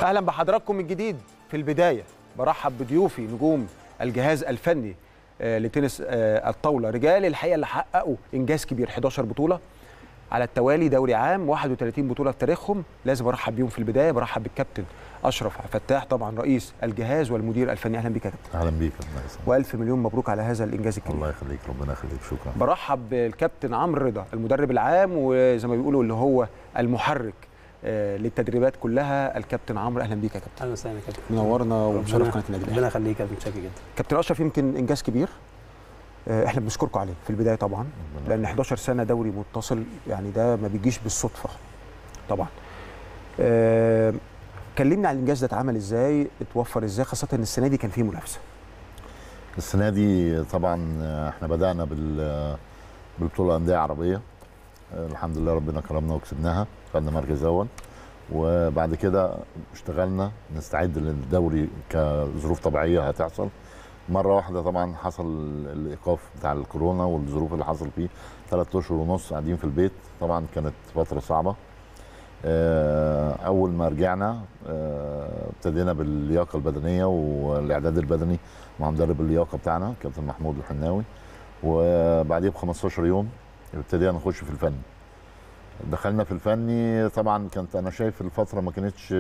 اهلا بحضراتكم من جديد في البدايه برحب بضيوفي نجوم الجهاز الفني آه، لتنس آه، الطاوله رجال الحقيقه اللي حققوا انجاز كبير 11 بطوله على التوالي دوري عام 31 بطوله في تاريخهم لازم ارحب بيهم في البدايه برحب بالكابتن اشرف فتاح طبعا رئيس الجهاز والمدير الفني اهلا بك يا كابتن اهلا بيك يا الله يسلمك والف مليون مبروك على هذا الانجاز الكبير الله يخليك ربنا يخليك شكرا برحب بالكابتن عمرو رضا المدرب العام وزي ما بيقولوا اللي هو المحرك آه، للتدريبات كلها الكابتن عمرو اهلا بيك يا كابتن اهلا وسهلا يا كابتن منورنا ومشرف ربنا- قناه النادي ربنا الاهلي يخليك يا كابتن شاكر جدا كابتن اشرف يمكن انجاز كبير آه، احنا بنشكركم عليه في البدايه طبعا ربنا لان يخليك. 11 سنه دوري متصل يعني ده ما بيجيش بالصدفه طبعا آه، كلمنا عن الانجاز ده اتعمل ازاي اتوفر ازاي خاصه ان السنه دي كان فيه منافسه السنه دي طبعا احنا بدانا بال بالبطوله الانديه عربيه الحمد لله ربنا كرمنا وكسبناها خدنا مركز اول وبعد كده اشتغلنا نستعد للدوري كظروف طبيعيه هتحصل مره واحده طبعا حصل الايقاف بتاع الكورونا والظروف اللي حصل فيه ثلاث اشهر ونص قاعدين في البيت طبعا كانت فتره صعبه آه، اول ما رجعنا آه، ابتدينا باللياقه البدنيه والاعداد البدني مع مدرب اللياقه بتاعنا كابتن محمود الحناوي وبعديه ب 15 يوم ابتدينا نخش في الفني دخلنا في الفني طبعا كانت انا شايف الفتره ما كانتش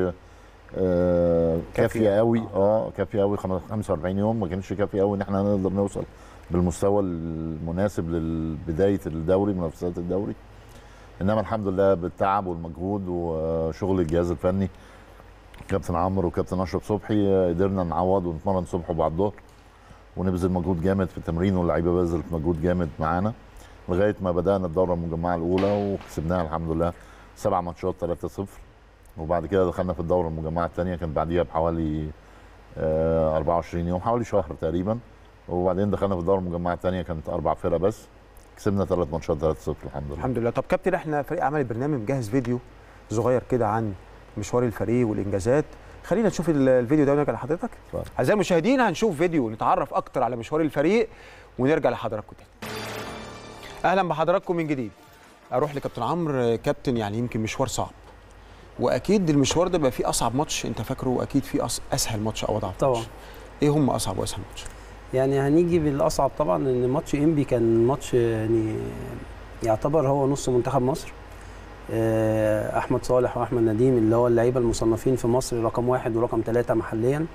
آه، كافية. كافيه قوي اه كافيه قوي 45 يوم ما كانتش كافيه قوي ان احنا نقدر نوصل بالمستوى المناسب لبدايه الدوري منافسات الدوري انما الحمد لله بالتعب والمجهود وشغل الجهاز الفني كابتن عمرو وكابتن اشرف صبحي آه، قدرنا نعوض ونتمرن صبح وبعد الظهر ونبذل مجهود جامد في التمرين واللعيبه بذلت مجهود جامد معانا لغايه ما بدانا الدوره المجمعه الاولى وكسبناها الحمد لله سبع ماتشات 3-0 وبعد كده دخلنا في الدوره المجمعه الثانيه كانت بعديها بحوالي آه، 24 يوم حوالي شهر تقريبا وبعدين دخلنا في الدوره المجمعه الثانيه كانت اربع فرق بس كسبنا ثلاث ماتشات 3-0 الحمد لله الحمد لله طب كابتن احنا فريق عمل البرنامج مجهز فيديو صغير كده عن مشوار الفريق والانجازات خلينا نشوف ال- الفيديو ده ونرجع لحضرتك اتفضل. اعزائي المشاهدين هنشوف فيديو نتعرف اكتر على مشوار الفريق ونرجع لحضراتكم تاني اهلا بحضراتكم من جديد اروح لكابتن عمرو كابتن يعني يمكن مشوار صعب واكيد المشوار ده بقى فيه اصعب ماتش انت فاكره واكيد فيه أص... اسهل ماتش او اضعف طبعا ماتش ايه هم اصعب واسهل ماتش يعني هنيجي بالاصعب طبعا ان ماتش انبي كان ماتش يعني يعتبر هو نص منتخب مصر آه، احمد صالح واحمد نديم اللي هو اللعيبه المصنفين في مصر رقم واحد ورقم ثلاثه محليا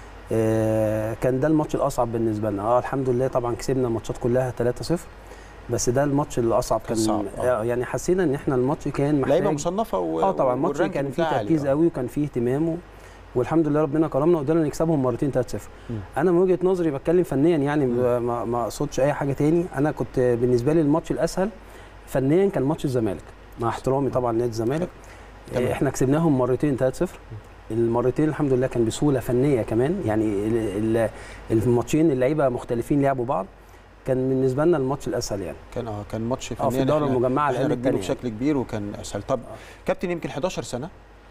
آه، كان ده الماتش الاصعب بالنسبه لنا اه الحمد لله طبعا كسبنا الماتشات كلها 3-0 بس ده الماتش الاصعب كان كان صعب، آه. آه، يعني حسينا ان احنا الماتش كان محتاج لعيبه مصنفه و... اه طبعا الماتش والرانكينج كان فيه بتاعها عالي، تركيز آه. قوي وكان فيه اهتمام و... والحمد لله ربنا كرمنا وقدرنا نكسبهم مرتين 3-0 مم. انا من وجهه نظري بتكلم فنيا يعني ما ما اقصدش اي حاجه تاني انا كنت بالنسبه لي الماتش الاسهل فنيا كان ماتش الزمالك مع احترامي طبعا نادي الزمالك تمام. آه، احنا كسبناهم مرتين 3-0 المرتين الحمد لله كان بسهوله فنيه كمان يعني ال- ال- الماتشين اللعيبه مختلفين لعبوا بعض كان بالنسبه لنا الماتش الاسهل يعني كان اه كان ماتش اه فنيا في الدوره إحنا- المجمعه احنا الاقل راكبينه الثانيه بشكل كبير وكان اسهل طب كابتن يمكن 11 سنه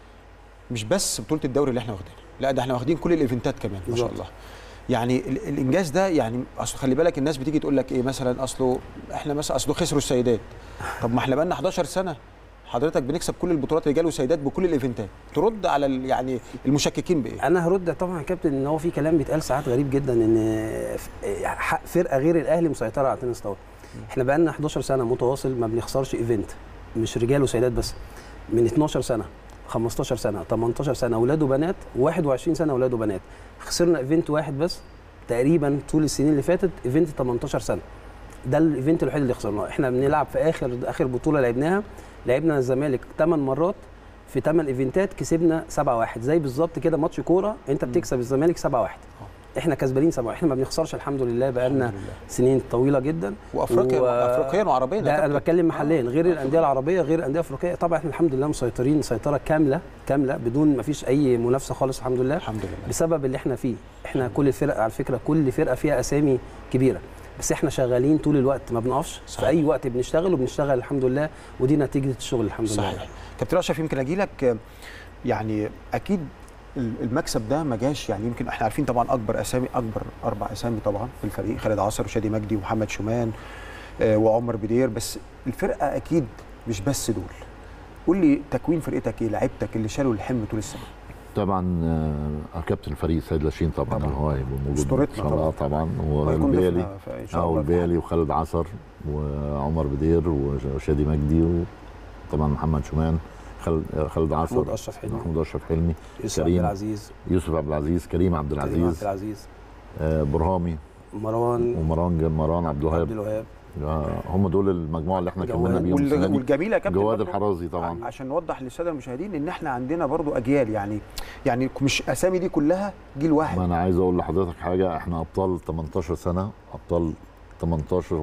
مش بس بطوله الدوري اللي احنا واخدينها لا ده احنا واخدين كل الايفنتات كمان ما شاء بالظبط. الله يعني ال- الانجاز ده يعني اصل خلي بالك الناس بتيجي تقول لك ايه مثلا اصله احنا مثلا اصله خسروا السيدات طب ما احنا بقالنا 11 سنه حضرتك بنكسب كل البطولات رجال وسيدات بكل الايفنتات ترد على ال- يعني المشككين بايه انا هرد طبعا يا كابتن ان هو في كلام بيتقال ساعات غريب جدا ان ف- حق فرقه غير الاهلي مسيطره على تنس طاوله احنا بقى لنا 11 سنه متواصل ما بنخسرش ايفنت مش رجال وسيدات بس من 12 سنه 15 سنه 18 سنه اولاد وبنات 21 سنه اولاد وبنات خسرنا ايفنت واحد بس تقريبا طول السنين اللي فاتت ايفنت 18 سنه ده الايفنت الوحيد اللي خسرناه احنا بنلعب في اخر اخر بطوله لعبناها لعبنا الزمالك 8 مرات في 8 ايفنتات كسبنا 7-1 زي بالظبط كده ماتش كوره انت بتكسب الزمالك 7-1 احنا كسبانين 7 احنا ما بنخسرش الحمد لله بقالنا الحمد لله. سنين طويله جدا وافريقيا و- افريقيا وعربيا يا ده انا كابتن. بتكلم محليا غير آه، الانديه العربيه غير الانديه الافريقيه طبعا احنا الحمد لله مسيطرين سيطره كامله كامله بدون ما فيش اي منافسه خالص الحمد لله الحمد لله بسبب اللي احنا فيه احنا كل الفرق على فكره كل فرقه فيها اسامي كبيره بس احنا شغالين طول الوقت ما بنقفش صحيح. في اي وقت بنشتغل وبنشتغل الحمد لله ودي نتيجه الشغل الحمد لله صحيح كابتن اشرف يمكن اجي لك آه، يعني اكيد ال- المكسب ده ما جاش يعني يمكن احنا عارفين طبعا اكبر اسامي اكبر اربع اسامي طبعا في الفريق خالد عصر وشادي مجدي ومحمد شومان آه، وعمر بدير بس الفرقه اكيد مش بس دول قول لي تكوين فرقتك ايه لعيبتك اللي شالوا الحمل طول السنه طبعا آه، كابتن الفريق سيد لاشين طبعا, طبعاً. اللي هو هيبقى موجود أسطورتنا إن شاء الله طبعا وهيكون والبيلي ضيفنا في- ان شاء اه الله والبيلي وخالد عصر وعمر بدير وشادي مجدي وطبعا محمد شومان خالد خالد عصر محمود اشرف حلمي محمود اشرف حلمي يوسف عبد كريم. العزيز يوسف عبد العزيز كريم عبد كريم عبد العزيز العزيز آه برهامي مروان ومران مروان عبد عبد الوهاب الوهاب آه، هم دول المجموعه اللي احنا جواد. كملنا بيهم السنه وال- دي والجميل يا كابتن جواد برضو الحرازي طبعا عشان نوضح للساده المشاهدين ان احنا عندنا برضو اجيال يعني يعني مش اسامي دي كلها جيل ما واحد انا عايز اقول لحضرتك حاجه احنا ابطال 18 سنه ابطال 18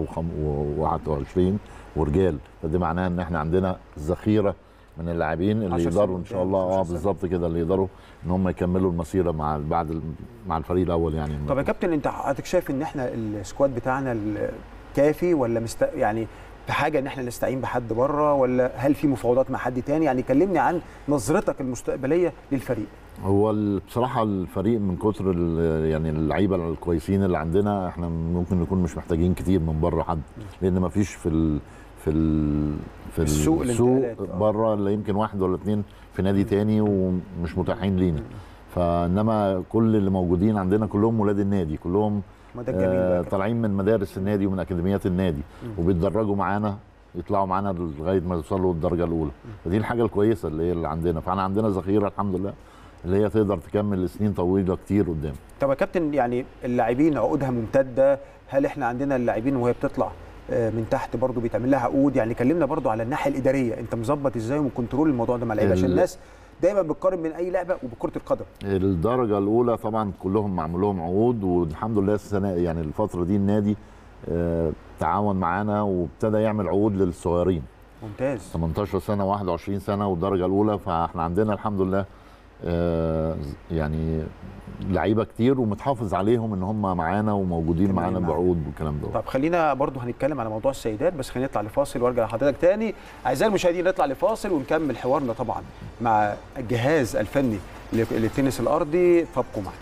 و21 ورجال فده معناه ان احنا عندنا ذخيره من اللاعبين اللي 10 يقدروا سنين ان شاء الله قدام، اه 12 سنة. بالظبط كده اللي يقدروا ان هم يكملوا المسيره مع بعد ال- مع الفريق الاول يعني طب يا كابتن انت حضرتك شايف ان احنا السكواد بتاعنا ال- كافي ولا مست... يعني في حاجه ان احنا نستعين بحد بره ولا هل في مفاوضات مع حد تاني يعني كلمني عن نظرتك المستقبليه للفريق هو ال- بصراحه الفريق من كتر ال- يعني اللعيبه الكويسين اللي عندنا احنا ممكن نكون مش محتاجين كتير من بره حد لان ما فيش في ال في ال في السوق الانتقالات، آه. بره الا يمكن واحد ولا اتنين في نادي تاني ومش متاحين لينا فانما كل اللي موجودين عندنا كلهم ولاد النادي كلهم ما ده الجميل بقى يا آه كابتن. طالعين من مدارس النادي ومن اكاديميات النادي وبيتدرجوا معانا يطلعوا معانا لغايه ما يوصلوا الدرجه الاولى فدي الحاجه الكويسه اللي هي اللي عندنا فاحنا عندنا ذخيره الحمد لله اللي هي تقدر تكمل لسنين طويله كتير قدام طب يا كابتن يعني اللاعبين عقودها ممتده هل احنا عندنا اللاعبين وهي بتطلع آه، من تحت برضو بيتعمل لها عقود يعني كلمنا برضو على الناحيه الاداريه انت مظبط ازاي ومكنترول الموضوع ده مع اللعيبه عشان ال- الناس دايما بتقارن بين اي لعبه وبكره القدم الدرجه الاولى طبعا كلهم معمول لهم عقود والحمد لله السنه يعني الفتره دي النادي آه، تعاون معانا وابتدى يعمل عقود للصغيرين ممتاز 18 سنه 21 سنه والدرجه الاولى فاحنا عندنا الحمد لله آه، يعني لعيبه كتير ومتحافظ عليهم ان هم معانا وموجودين كمان معانا معانا. بعقود والكلام ده طب خلينا برضو هنتكلم على موضوع السيدات بس خلينا نطلع لفاصل وارجع لحضرتك تاني اعزائي المشاهدين نطلع لفاصل ونكمل حوارنا طبعا مع الجهاز الفني ل- للتنس الارضي فابقوا معنا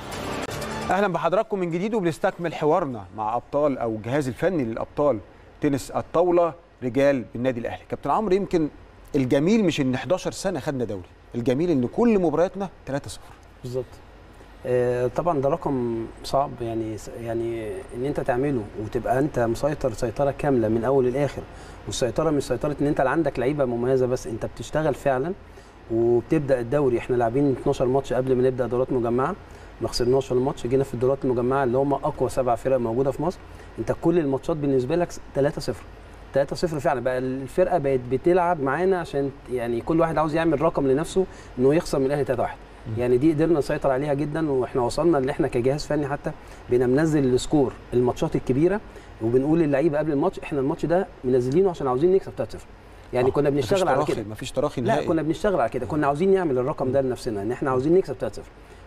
اهلا بحضراتكم من جديد وبنستكمل حوارنا مع ابطال او الجهاز الفني للابطال تنس الطاوله رجال بالنادي الاهلي كابتن عمرو يمكن الجميل مش ان 11 سنه خدنا دوري الجميل ان كل مبارياتنا 3-0 بالظبط آه، طبعا ده رقم صعب يعني يعني ان انت تعمله وتبقى انت مسيطر سيطره كامله من اول للاخر والسيطره مش سيطره ان انت اللي عندك لعيبه مميزه بس انت بتشتغل فعلا وبتبدا الدوري احنا لاعبين 12 ماتش قبل ما نبدا دورات مجمعه ما خسرناش ولا ماتش جينا في الدورات المجمعه اللي هم اقوى سبع فرق موجوده في مصر انت كل الماتشات بالنسبه لك 3-0 3-0 فعلا بقى الفرقه بقت بتلعب معانا عشان يعني كل واحد عاوز يعمل رقم لنفسه انه يخسر من الاهلي 3-1 يعني دي قدرنا نسيطر عليها جدا واحنا وصلنا ان احنا كجهاز فني حتى بقينا منزل السكور الماتشات الكبيره وبنقول للعيبه قبل الماتش احنا الماتش ده منزلينه عشان عاوزين نكسب 3-0 يعني كنا بنشتغل على كده مفيش تراخي لا نهائي كنا بنشتغل على كده كنا عاوزين نعمل الرقم ده لنفسنا ان احنا عاوزين نكسب 3-0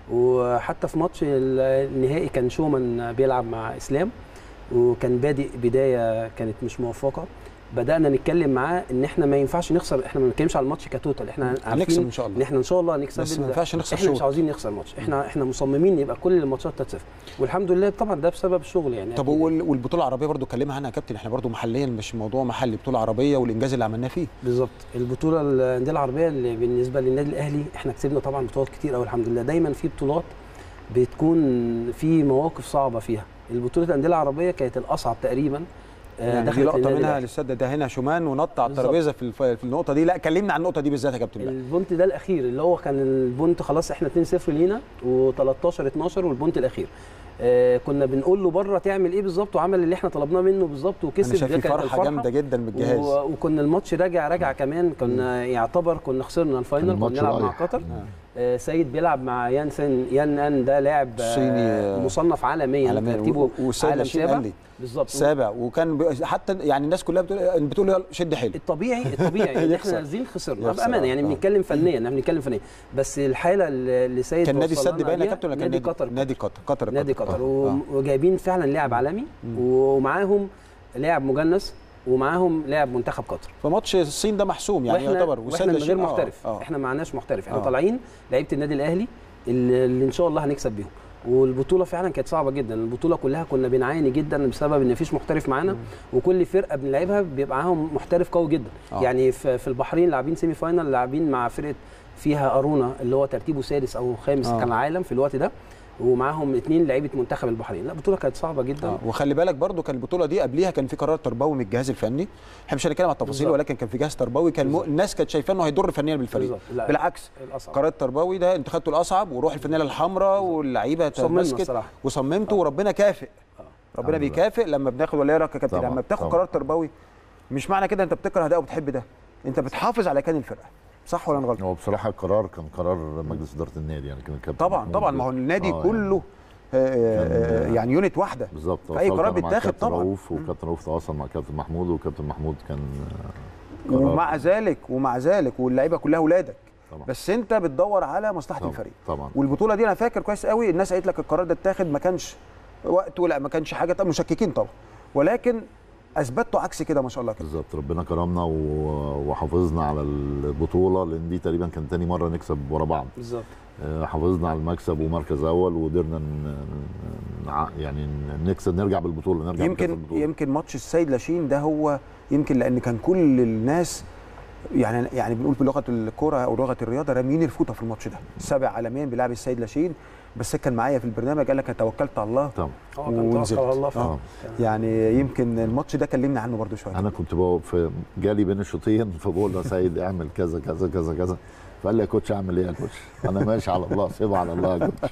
وحتى في ماتش النهائي كان شومان بيلعب مع اسلام وكان بادئ بدايه كانت مش موفقه بدانا نتكلم معاه ان احنا ما ينفعش نخسر احنا ما بنتكلمش على الماتش كتوتال احنا هنكسب عارفين ان شاء ان الله احنا ان شاء الله هنكسب بس ما ال- ينفعش نخسر احنا مش شوط. عاوزين نخسر ماتش احنا احنا مصممين يبقى كل الماتشات 3-0 والحمد لله طبعا ده بسبب الشغل يعني طب أكيد. وال- والبطوله العربيه برضو كلمها عنها يا كابتن احنا برضو محليا مش موضوع محلي بطوله عربيه والانجاز اللي عملناه فيه بالظبط البطوله الانديه العربيه اللي بالنسبه للنادي الاهلي احنا كسبنا طبعا بطولات كتير قوي الحمد لله دايما في بطولات بتكون في مواقف صعبه فيها البطوله الانديه العربيه كانت الاصعب تقريبا آه، يعني دي دخلت لقطه للنادي منها الأهلي. للسد ده هنا شومان ونط على بالظبط. الترابيزه في الف- في النقطه دي لا كلمنا عن النقطه دي بالذات يا كابتن بقى البونت ده الاخير اللي هو كان البونت خلاص احنا 2-0 لينا و13 12 والبونت الاخير آه كنا بنقول له بره تعمل ايه بالظبط وعمل اللي احنا طلبناه منه بالظبط وكسب انا شايف ده في كانت فرحه جامده جدا من الجهاز و- وكنا الماتش راجع راجع كمان كنا يعتبر كنا خسرنا الفاينل كنا الماتش بنلعب مع رايح. قطر آه. آه، سيد بيلعب مع يانسن يان ان ده لاعب آه، صيني، آه، مصنف عالميا عالميا ترتيبه والسيد عالم لاشين سابع قال لي بالظبط سابع وكان ب... حتى يعني الناس كلها بتقول بتقول يلا شد حيلك الطبيعي الطبيعي ان يخسر. احنا نازلين خسرنا يخسر، بامانه يعني آه. بنتكلم فنيا احنا بنتكلم فنيا بس الحاله اللي اللي سيد كان نادي وصلنا السد باين يا عليها كابتن ولا كان نادي قطر نادي قطر قطر نادي قطر آه. و- وجايبين فعلا لاعب عالمي ومعاهم لاعب مجنس ومعاهم لاعب منتخب قطر فماتش الصين ده محسوم يعني واحنا يعتبر واحنا من لاشين- غير آه، محترف آه. احنا معناش محترف احنا آه. طالعين لعيبه النادي الاهلي اللي, اللي ان شاء الله هنكسب بيهم والبطوله فعلا كانت صعبه جدا البطوله كلها كنا بنعاني جدا بسبب ان مفيش محترف معانا وكل فرقه بنلعبها بيبقى معاهم محترف قوي جدا آه. يعني في, في البحرين لاعبين سيمي فاينال لاعبين مع فرقه فيها ارونا اللي هو ترتيبه سادس او خامس آه. كان العالم في الوقت ده ومعاهم اثنين لعيبه منتخب البحرين لا البطوله كانت صعبه جدا آه. وخلي بالك برضو كان البطوله دي قبليها كان في قرار تربوي من الجهاز الفني احنا مش هنتكلم على التفاصيل بالظبط. ولكن كان في جهاز تربوي كان م... بالظبط. الناس كانت شايفاه انه هيضر فنيا بالفريق بالظبط. لا، بالعكس الاصعب قرار التربوي ده انت خدته الاصعب وروح الفانيله الحمراء واللعيبه صممنا تمسكت الصراحه وصممتوا وربنا كافئ ربنا الحمد لله. بيكافئ لما بناخد ولا إيه رايك يا كابتن طبعاً، لما بتاخد طبعاً. قرار تربوي مش معنى كده انت بتكره ده او بتحب ده انت بتحافظ على كيان الفرقه صح ولا انا غلط هو بصراحه القرار كان قرار مجلس اداره النادي يعني كان الكابتن طبعا محمود طبعا ما هو النادي آه، كله آه، آه، كان- يعني يونت واحده بالظبط في أي وصلت قرار أنا مع بيتاخد كابتن طبعاً. رؤوف وكابتن رؤوف تواصل مع كابتن محمود وكابتن محمود كان آه، قرار. ومع ذلك ومع ذلك واللعيبه كلها اولادك طبعا بس انت بتدور على مصلحه طبعا الفريق طبعا والبطوله دي انا فاكر كويس قوي الناس قالت لك القرار ده اتاخد ما كانش وقته لا ما كانش حاجه طبعا مشككين طبعا ولكن اثبتوا عكس كده ما شاء الله كده بالظبط ربنا كرمنا و- وحافظنا على البطوله لان دي تقريبا كان تاني مره نكسب ورا بعض بالظبط آه، حافظنا على المكسب ومركز اول وقدرنا ن- نع- يعني نكسب نرجع بالبطوله نرجع بكأس يمكن البطولة. يمكن ماتش السيد لاشين ده هو يمكن لان كان كل الناس يعني يعني بنقول بلغه الكوره او لغه الرياضه راميين الفوطه في الماتش ده سابع عالميا بيلعب السيد لاشين بس كان معايا في البرنامج قال لك انا توكلت على الله طبعا اه كان ونزلت. توكل على الله فعلا آه. يعني يمكن الماتش ده كلمنا عنه برضو شويه انا كنت بقى في جالي بين الشوطين فبقول له يا سيد اعمل كذا كذا كذا كذا فقال لي يا كوتش اعمل ايه يا كوتش انا ماشي على الله سيبها على الله يا كوتش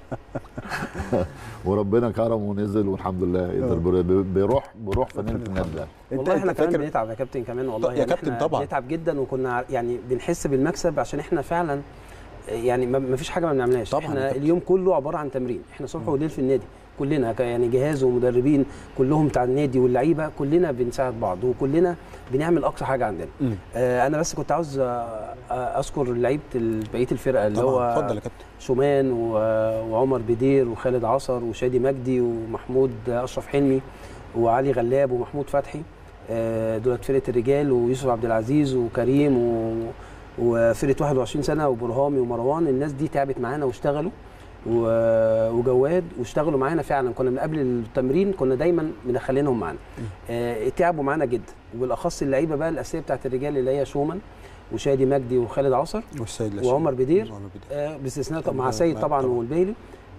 وربنا كرم ونزل والحمد لله قدر بي- بيروح بيروح فنانة النادي الاهلي والله احنا كمان فاكر بنتعب يا كابتن كمان والله يا يعني كابتن احنا طبعاً. بنتعب جدا وكنا ع- يعني بنحس بالمكسب عشان احنا فعلا يعني ما- ما فيش حاجه ما بنعملهاش طبعاً يا احنا كابتن. اليوم كله عباره عن تمرين احنا صبح وليل في النادي كلنا ك- يعني جهاز ومدربين كلهم بتاع النادي واللعيبه كلنا بنساعد بعض وكلنا بنعمل اقصى حاجه عندنا مم. آه انا بس كنت عاوز آه، آه، اذكر لعيبه ال- بقيه الفرقه اللي طبعا هو اتفضل يا كابتن شومان و- وعمر بدير وخالد عصر وشادي مجدي ومحمود اشرف حلمي وعلي غلاب ومحمود فتحي آه، دولت فرقه الرجال ويوسف عبد العزيز وكريم و... وفرقه 21 سنه وبرهامي ومروان الناس دي تعبت معانا واشتغلوا و... وجواد واشتغلوا معانا فعلا كنا من قبل التمرين كنا دايما مدخلينهم معانا آه، تعبوا معانا جدا وبالاخص اللعيبه بقى الاساسيه بتاعت الرجال اللي هي شومان وشادي مجدي وخالد عصر والسيد لاشين وعمر بدير وعمر بدير آه، باستثناء طب طب- مع سيد مع- طبعا طبعاً. والبيلي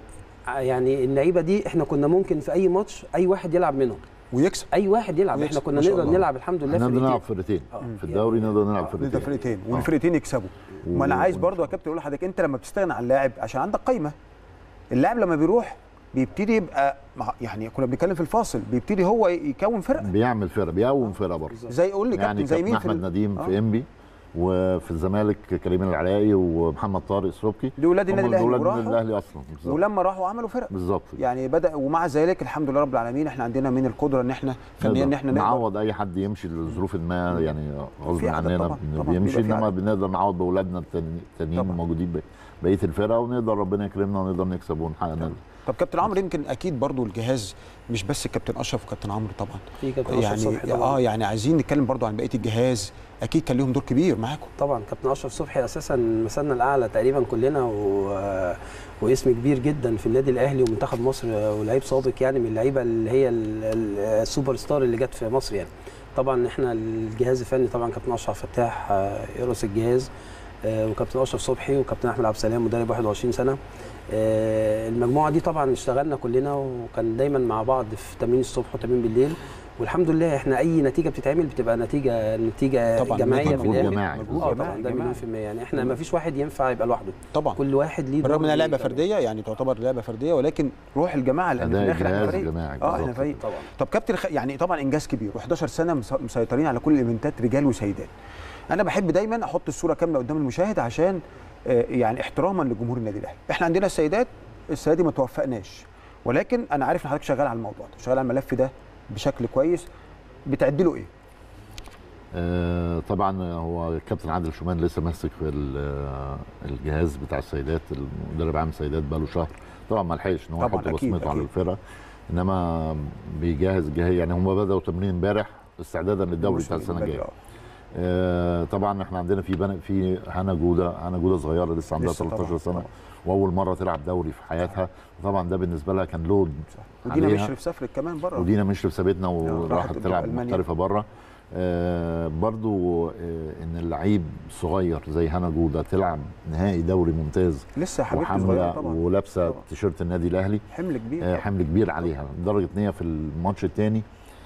آه، يعني اللعيبه دي احنا كنا ممكن في اي ماتش اي واحد يلعب منهم ويكسب اي واحد يلعب ويكسب، احنا كنا ما شاء نقدر الله. نلعب الحمد لله احنا في نقدر نلعب فرقتين. فرقتين آه. في الدوري نقدر نلعب ده فرقتين فرقتين آه. والفرقتين يكسبوا ما انا و- عايز برضو يا كابتن اقول لحضرتك انت لما بتستغنى عن لاعب عشان عندك قايمه اللاعب لما بيروح بيبتدي يبقى مع- يعني كنا بنتكلم في الفاصل بيبتدي هو يكون فرقه بيعمل فرقه بيقوم فرقه برضه بالظبط. زي قول لي يعني كابتن زي كابتن مين في احمد ال- نديم آه. في انبي وفي الزمالك كريم العراقي ومحمد طارق سروبكي دي ولاد النادي هم الاهلي ولاد النادي وراحوا الاهلي اصلا بالظبط ولما راحوا عملوا فرق بالظبط يعني بدا ومع ذلك الحمد لله رب العالمين احنا عندنا من القدره ان احنا فنيا ان احنا نقدر نعوض اي حد يمشي لظروف ما يعني غصب في عدد عننا طبعاً، بن- طبعاً بيمشي بيبقى في انما عدد. بنقدر نعوض باولادنا التاني- التانيين طبعاً. موجودين ب- بقيه الفرقه ونقدر ربنا يكرمنا ونقدر نكسب ونحقق نادي طب كابتن عمرو يمكن اكيد برضو الجهاز مش بس الكابتن اشرف وكابتن عمرو طبعا في كابتن اشرف يعني صبحي اه طبعا يعني عايزين نتكلم برضو عن بقيه الجهاز اكيد كان ليهم دور كبير معاكم طبعا كابتن اشرف صبحي اساسا مثلنا الاعلى تقريبا كلنا و... واسم كبير جدا في النادي الاهلي ومنتخب مصر ولعيب سابق يعني من اللعيبه اللي هي ال- ال- السوبر ستار اللي جت في مصر يعني طبعا احنا الجهاز الفني طبعا كابتن اشرف فتاح آه، يرأس الجهاز آه، وكابتن اشرف صبحي وكابتن احمد عبد السلام مدرب 21 سنه آه، المجموعه دي طبعا اشتغلنا كلنا وكان دايما مع بعض في تمرين الصبح وتمرين بالليل والحمد لله احنا اي نتيجه بتتعمل بتبقى نتيجه نتيجه طبعاً، جماعيه في مجهود الاهلي جماعي مجهود اه جماعي، طبعا ده جماعي. مليون في المية يعني احنا ما فيش واحد ينفع يبقى لوحده طبعا كل واحد ليه بالرغم دور انها لعبه ليه فرديه يعني تعتبر لعبه فرديه ولكن روح الجماعه لان في اداء الاخر احنا الجهاز فريق جماعي اه احنا بالظبط. فريق طبعا طب كابتن خ... يعني طبعا انجاز كبير و11 سنه مس- مسيطرين على كل الايفنتات رجال وسيدات انا بحب دايما احط الصوره كامله قدام المشاهد عشان آه، يعني احتراما لجمهور النادي الاهلي احنا عندنا السيدات السنه دي ما توفقناش ولكن انا عارف ان حضرتك شغال على الموضوع ده شغال على الملف ده بشكل كويس بتعد له ايه آه، طبعا هو الكابتن عادل شومان لسه ماسك في ال- آه، الجهاز بتاع السيدات المدرب عام السيدات بقاله شهر طبعا ما لحقش ان هو طبعاً، يحط أكيد، بصمته على أكيد. الفرقه انما بيجهز جهاز يعني هم بداوا تمرين امبارح استعدادا للدوري بتاع السنه الجايه آه. آه، طبعا احنا عندنا في بنا في هنا جوده هنا جوده صغيره لسه عندها لسه 13 طبعاً، سنه طبعاً. واول مره تلعب دوري في حياتها طبعا ده بالنسبه لها كان لود ودينا عليها. مشرف سافرت كمان بره ودينا مشرف سابتنا راحت وراحت تلعب ألمانيا. محترفه بره آه برضو آه ان اللعيب صغير زي هنا جوده تلعب نهائي دوري ممتاز لسه حبيبتي صغيره وحامله طبعا ولابسه طبعا. تيشيرت النادي الاهلي حمل كبير آه حمل كبير عليها لدرجه ان هي في الماتش الثاني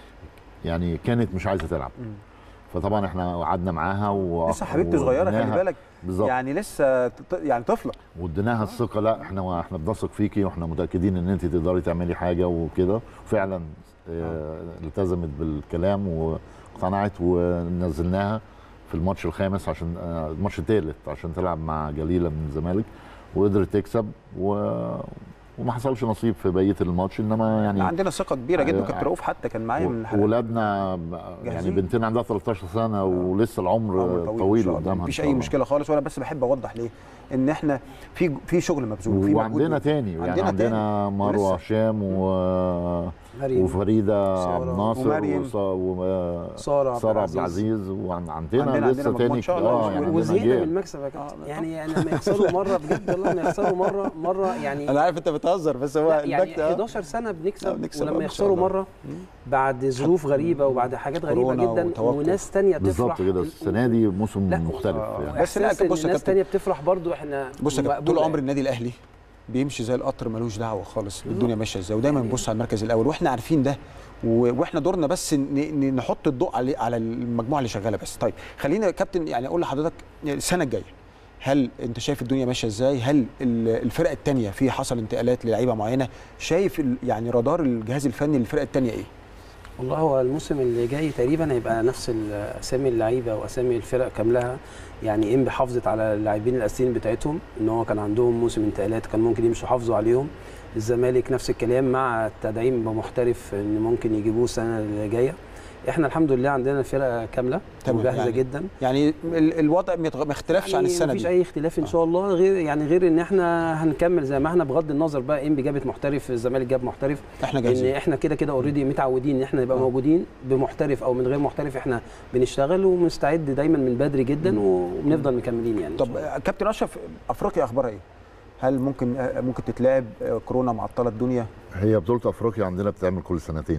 يعني كانت مش عايزه تلعب مم. فطبعا احنا قعدنا معاها و لسه حبيبتي صغيره خلي واديناها- بالك بالظبط يعني لسه ط- يعني طفله واديناها الثقه لا احنا احنا بنثق فيكي واحنا متاكدين ان انت تقدري تعملي حاجه وكده فعلا اه التزمت بالكلام واقتنعت ونزلناها في الماتش الخامس عشان اه الماتش الثالث عشان تلعب مع جليله من الزمالك وقدرت تكسب و وما حصلش نصيب في بقيه الماتش انما يعني عندنا ثقه كبيره جدا آه، كابتن رؤوف حتى كان معايا من الحلقات. ولادنا يعني جاهزين؟ بنتنا عندها 13 سنه ولسه العمر عمر طويل, إن طويل شاء الله. قدامها إن مفيش شاء اي الله. مشكله خالص وانا بس بحب اوضح ليه ان احنا في في شغل مبذول في وعندنا مجهود. تاني يعني عندنا عندنا تاني. مروه ولسه. هشام و... مريم وفريده سارة عبد الناصر ومريم. وص- و... ساره عبد ساره عبد العزيز العزيز وعندنا عندنا- لسه عندنا تاني إن شاء الله. اه يعني عندنا وزهقنا من جيل. المكسب يا كابتن آه، يعني يعني لما يخسروا مره بجد والله لما يخسروا مره مره يعني انا عارف انت بتهزر بس هو لا، يعني البكت آه. 11 سنه لا، بنكسب بنكسب ولما إن شاء يخسروا الله. مره بعد ظروف غريبه وبعد حاجات غريبه كورونا جدا وتوقف. وناس تانية تفرح بالظبط كده السنه دي موسم لا، مختلف آه، يعني بس لا، بس بص يا ناس كابتن. تانية بتفرح برضو احنا بص يا كابتن طول مقبولة عمر النادي الاهلي بيمشي زي القطر ملوش دعوه خالص بالدنيا ماشيه ازاي ودايما بنبص على المركز الاول واحنا عارفين ده و- واحنا دورنا بس ن- ن- نحط الضوء على على المجموعه اللي شغاله بس طيب خلينا يا كابتن يعني اقول لحضرتك السنه الجايه هل انت شايف الدنيا ماشيه ازاي هل ال- الفرق الثانيه في حصل انتقالات للعيبه معينه شايف ال- يعني رادار الجهاز الفني للفرق الثانيه ايه والله هو الموسم اللي جاي تقريبا هيبقى نفس ال- اسامي اللعيبه واسامي الفرق كاملها يعني انبي حافظت على اللاعبين الاساسيين بتاعتهم ان هو كان عندهم موسم انتقالات كان ممكن يمشوا حافظوا عليهم الزمالك نفس الكلام مع التدعيم بمحترف ان ممكن يجيبوه السنه اللي جايه احنا الحمد لله عندنا فرقه كامله تمام، وجاهزه يعني جدا يعني ال- الوضع ما يتغ- ما يختلفش عن السنه مفيش دي اي اختلاف ان شاء الله غير يعني غير ان احنا هنكمل زي ما احنا بغض النظر بقى انبي جابت محترف الزمالك جاب محترف احنا ان جاهزين احنا كده كده اوريدي متعودين ان احنا نبقى آه. موجودين بمحترف او من غير محترف احنا بنشتغل ومستعد دايما من بدري جدا وبنفضل مكملين يعني إن طب شاء الله. آه، كابتن اشرف افريقيا اخبارها ايه؟ هل ممكن آه، ممكن تتلعب آه، كورونا معطله الدنيا؟ هي بطوله افريقيا عندنا بتعمل كل سنتين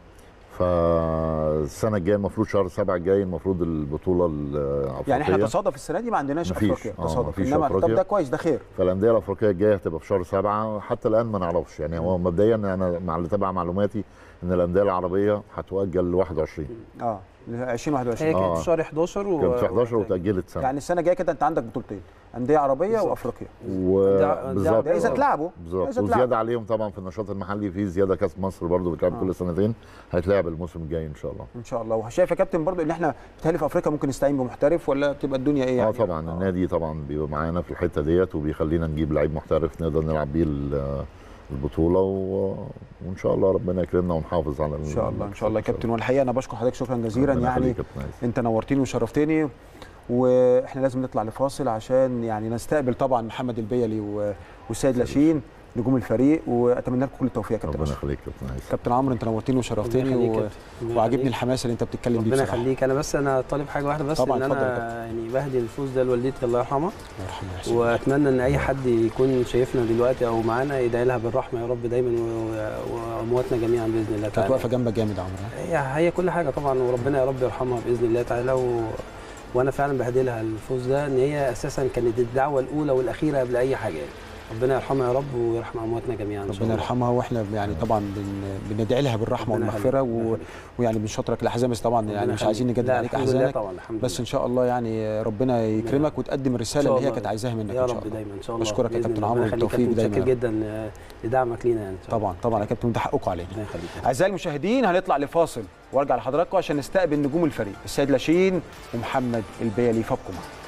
فالسنه الجايه المفروض شهر سبعة الجاي المفروض البطوله الافريقيه يعني احنا تصادف السنه دي ما عندناش مفيش. افريقيا آه، تصادف مفيش انما طب أفريقيا. ده كويس ده خير فالانديه الافريقيه الجايه هتبقى في شهر سبعة حتى الان ما نعرفش يعني هو مبدئيا انا مع اللي تبع معلوماتي ان الانديه العربيه هتؤجل ل 21 اه ل 2021 هي كانت آه. في شهر 11 و... كانت في 11 وتاجلت سنه يعني السنه الجايه كده انت عندك بطولتين انديه عربيه بالظبط. وافريقيا وبالظبط ده اذا اتلعبوا بالظبط إذا اتلعبوا. وزياده عليهم طبعا في النشاط المحلي في زياده كاس مصر برضو بتلعب آه. كل سنتين هيتلعب الموسم الجاي ان شاء الله ان شاء الله وشايف يا كابتن برضو ان احنا بتهيألي في افريقيا ممكن نستعين بمحترف ولا بتبقى الدنيا ايه يعني؟ اه طبعا النادي طبعا بيبقى معانا في الحته ديت وبيخلينا نجيب لعيب محترف نقدر نلعب بيه ال- البطوله و... وان شاء الله ربنا يكرمنا ونحافظ على ان شاء الله ان شاء الله يا كابتن والحقيقه انا بشكر حضرتك شكرا جزيلا ربنا يعني يخليك يا كابتن عايز. انت نورتني وشرفتني واحنا لازم نطلع لفاصل عشان يعني نستقبل طبعا محمد البيلي و- والسيد لاشين نجوم الفريق واتمنى لكم كل التوفيق يا كابتن ربنا أشرف. يخليك يا كابتن عايز كابتن عمرو انت نورتني ربنا وشرفتني يخليك و... يا كابتن. ربنا وعاجبني يخليك. الحماس اللي انت بتتكلم بيه ربنا بصراحه يخليك انا بس انا طالب حاجه واحده بس طبعاً، ان اتفضل يا انا يعني بهدي الفوز ده لوالدتي الله يرحمها الله يرحمه ويحسن واتمنى ان اي حد يكون شايفنا دلوقتي او معانا يدعي لها بالرحمه يا رب دايما و- و- وامواتنا جميعا باذن الله كانت تعالى واقفه جنبك جامد يا عمرو ها؟ هي هي كل حاجه طبعا وربنا يا رب يرحمها باذن الله تعالى و... وانا فعلا بهدي لها الفوز ده ان هي اساسا كانت الدعوه الاولى والاخيره قبل اي حاجه يعني ربنا يرحمها يا رب ويرحم امواتنا جميعا ان شاء ربنا الله يرحمها واحنا يعني طبعا بن... بندعي لها بالرحمه ربنا والمغفره يخليك. و... ربنا ويعني بنشطرك الاحزان بس طبعا يخليك. يعني ربنا مش عايزين يخليك. نجدد لا، عليك الحمد لله احزانك طبعا الحمد بس لله. ان شاء الله يعني ربنا يكرمك وتقدم الرساله إن اللي شاء هي الله. كانت عايزاها منك يا ان شاء رب الله دايما ان شاء الله بشكرك يا بإذن كابتن الله. عمرو ربنا يخليك. بالتوفيق كابتن دايما. متشكر جدا آه، لدعمك لينا يعني إن شاء الله. طبعا طبعا يا كابتن ده حقكم علينا ربنا يخليك اعزائي المشاهدين هنطلع لفاصل وارجع لحضراتكم عشان نستقبل نجوم الفريق السيد لاشين ومحمد البيلي فابكم معانا